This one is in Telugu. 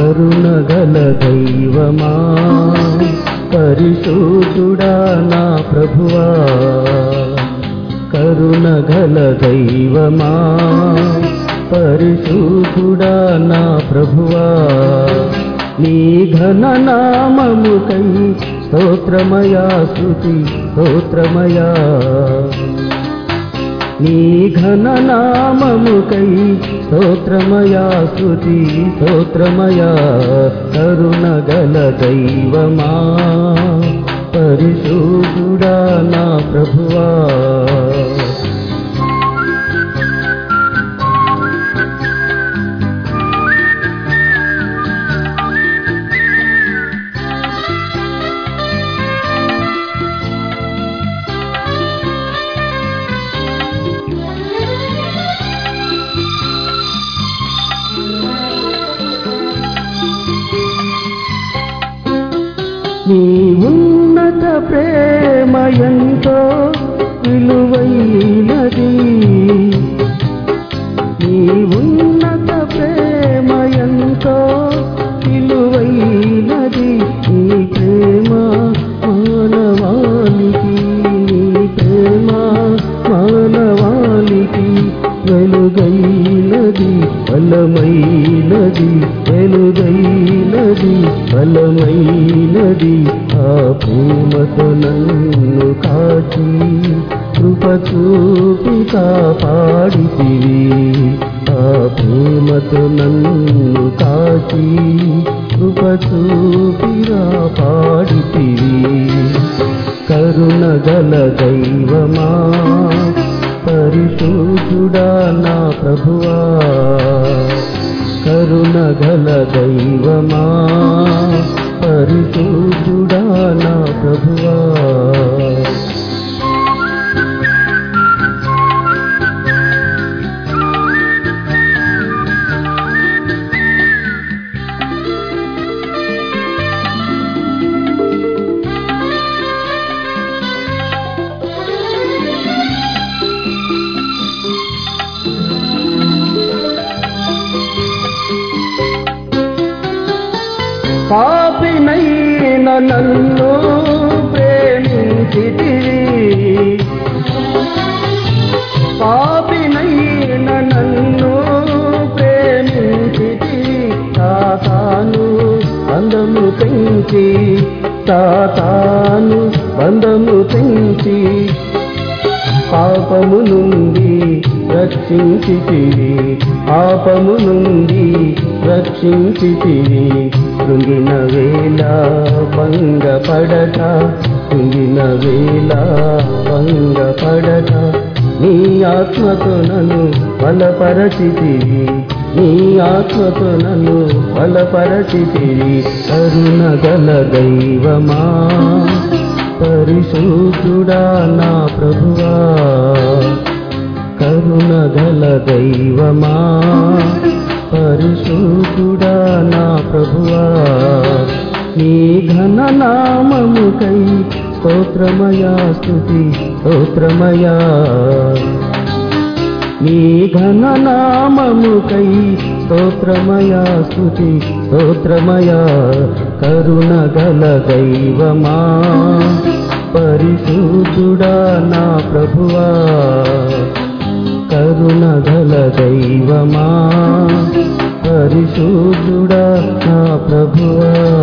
కరుణగల దైవమా పరిశుద్ధుడా నా ప్రభువా కరుణగల దైవమా పరిశుద్ధుడా నా ప్రభువా నీ ఘన నామముకై స్తోత్రమయా స్తుతి స్తోత్రమయా నీ ఘన నామముకై స్తోత్రమయా స్తుతి స్తోత్రమయా కరుణగల దైవమా పరిశుద్ధుడా నా ప్రభువా నీ ఉన్నత ప్రేమ ఎంతో విలువైనది నీ ఉన్నత ప్రేమ ఎంతో విలువైనది నీ ప్రేమ మానవానికి నీ ప్రేమ మానవానికి వెలుగైనది బలమైనది వెలుగైనది బలమైనది ఆ ప్రేమతో నన్ను కాచి కృప చూపి కాపాడితివి ఆ ప్రేమతో నన్ను కాచి కృప చూపి కాపాడితివి కరుణగల దైవమా పరిశుద్ధుడా నా ప్రభువా కరుణగల దైవమా పరిశుద్ధుడా నా ప్రభువా పాపినైన నన్ను ప్రేమించితివి పాపినైన నన్ను ప్రేమించితివి తాతాను బంధము పెంచి తాతాను బంధము పెంచి పాపము నుండి రక్షించితివి పాపము నుండి రక్షించితివి కృంగిన వేళ భంగపడట కృంగిన వేళ భంగపడట నీ ఆత్మతో నన్ను బలపరచితివి నీ ఆత్మతో నన్ను బలపరచితివి కరుణగల దైవమా పరిశుద్ధుడా నా ప్రభువా కరుణగల దైవమా పరిశుద్ధుడా నా ప్రభువా నీ ఘన నామముకై స్తోత్రమయా స్తుతి స్తోత్రమయా నీ ఘన నామముకై స్తోత్రమయా స్తుతి స్తోత్రమయా కరుణగల దైవమా పరిశుద్ధుడా నా ప్రభువా కరుణగల దైవమా పరిశుద్ధుడా నా ప్రభువా